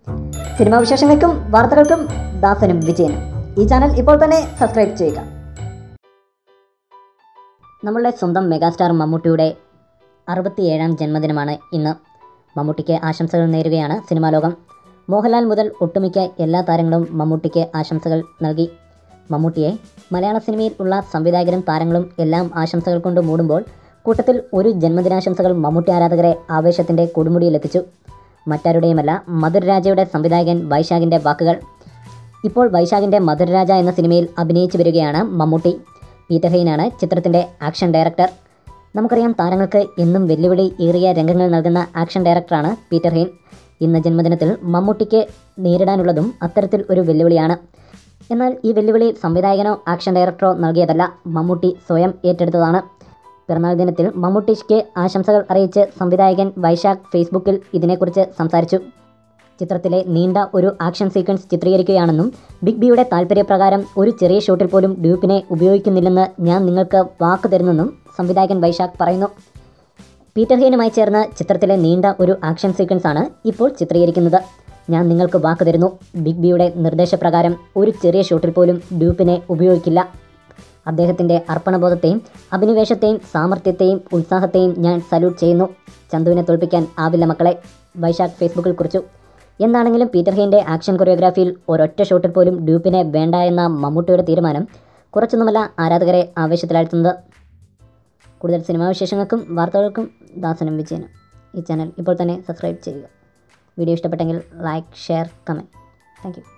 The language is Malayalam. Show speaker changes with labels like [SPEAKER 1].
[SPEAKER 1] സിനിമാ വിശേഷങ്ങൾക്കും വാർത്തകൾക്കും ദാസനും വിജയനും ഈ ചാനൽ ഇപ്പോൾ തന്നെ സബ്സ്ക്രൈബ് ചെയ്യുക നമ്മളുടെ സ്വന്തം മെഗാസ്റ്റാർ മമ്മൂട്ടിയുടെ അറുപത്തിയേഴാം ജന്മദിനമാണ് ഇന്ന് മമ്മൂട്ടിക്ക് ആശംസകൾ നേരുകയാണ് സിനിമാ ലോകം മോഹൻലാൽ മുതൽ ഒട്ടുമിക്ക എല്ലാ താരങ്ങളും മമ്മൂട്ടിക്ക് ആശംസകൾ നൽകി മമ്മൂട്ടിയെ മലയാള സിനിമയിൽ ഉള്ള സംവിധായകരും താരങ്ങളും എല്ലാം ആശംസകൾ കൊണ്ട് മൂടുമ്പോൾ കൂട്ടത്തിൽ ഒരു ജന്മദിനാശംസകൾ മമ്മൂട്ടി ആരാധകരെ ആവേശത്തിൻ്റെ കൊടുമുടിയിലെത്തിച്ചു മറ്റാരുടെയുമല്ല മധുരരാജയുടെ സംവിധായകൻ വൈശാഖിൻ്റെ വാക്കുകൾ ഇപ്പോൾ വൈശാഖിൻ്റെ മധുരരാജ എന്ന സിനിമയിൽ അഭിനയിച്ചു വരികയാണ് മമ്മൂട്ടി പീറ്റർ ഹെയ്നാണ് ചിത്രത്തിൻ്റെ ആക്ഷൻ ഡയറക്ടർ നമുക്കറിയാം താരങ്ങൾക്ക് എന്നും വെല്ലുവിളി ഏറിയ രംഗങ്ങൾ നൽകുന്ന ആക്ഷൻ ഡയറക്ടറാണ് പീറ്റർ ഹെയ്ൻ ഇന്ന് ജന്മദിനത്തിൽ മമ്മൂട്ടിക്ക് നേരിടാനുള്ളതും അത്തരത്തിൽ ഒരു വെല്ലുവിളിയാണ് എന്നാൽ ഈ വെല്ലുവിളി സംവിധായകനോ ആക്ഷൻ ഡയറക്ടറോ നൽകിയതല്ല മമ്മൂട്ടി സ്വയം ഏറ്റെടുത്തതാണ് പിറന്നാൾ ദിനത്തിൽ മമ്മൂട്ടിക്ക് ആശംസകൾ അറിയിച്ച് സംവിധായകൻ വൈശാഖ് ഫേസ്ബുക്കിൽ ഇതിനെക്കുറിച്ച് സംസാരിച്ചു ചിത്രത്തിലെ നീണ്ട ഒരു ആക്ഷൻ സീക്വൻസ് ചിത്രീകരിക്കുകയാണെന്നും ബിഗ് ബിയുടെ താല്പര്യപ്രകാരം ഒരു ചെറിയ ഷോട്ടിൽ പോലും ഡ്യൂപ്പിനെ ഉപയോഗിക്കുന്നില്ലെന്ന് ഞാൻ നിങ്ങൾക്ക് വാക്ക് തരുന്നെന്നും സംവിധായകൻ വൈശാഖ് പറയുന്നു പീറ്റർ ഹെയ്നുമായി ചേർന്ന് ചിത്രത്തിലെ നീണ്ട ഒരു ആക്ഷൻ സീക്വൻസ് ആണ് ഇപ്പോൾ ചിത്രീകരിക്കുന്നത് ഞാൻ നിങ്ങൾക്ക് വാക്ക് തരുന്നു ബിഗ് ബിയുടെ നിർദ്ദേശപ്രകാരം ഒരു ചെറിയ ഷോട്ടിൽ പോലും ഡ്യൂപ്പിനെ ഉപയോഗിക്കില്ല അദ്ദേഹത്തിൻ്റെ അർപ്പണബോധത്തെയും അഭിനിവേശത്തെയും സാമർത്ഥ്യത്തെയും ഉത്സാഹത്തെയും ഞാൻ സല്യൂട്ട് ചെയ്യുന്നു ചന്തുവിനെ തോൽപ്പിക്കാൻ ആവില്ല മക്കളെ വൈശാഖ് ഫേസ്ബുക്കിൽ കുറിച്ചു എന്താണെങ്കിലും പീറ്റർ ഹെയിൻ്റെ ആക്ഷൻ കൊറിയോഗ്രാഫിയിൽ ഒരൊറ്റ ഷോട്ടിൽ പോലും ഡ്യൂപ്പിനെ വേണ്ട എന്ന മമ്മൂട്ടിയുടെ തീരുമാനം കുറച്ചൊന്നുമല്ല ആരാധകരെ ആവേശത്തിലാഴ്ത്തുന്നത് കൂടുതൽ സിനിമാ വിശേഷങ്ങൾക്കും വാർത്തകൾക്കും ദാസനും വിജയനും ഈ ചാനൽ ഇപ്പോൾ തന്നെ സബ്സ്ക്രൈബ് ചെയ്യുക വീഡിയോ ഇഷ്ടപ്പെട്ടെങ്കിൽ like share comment thank U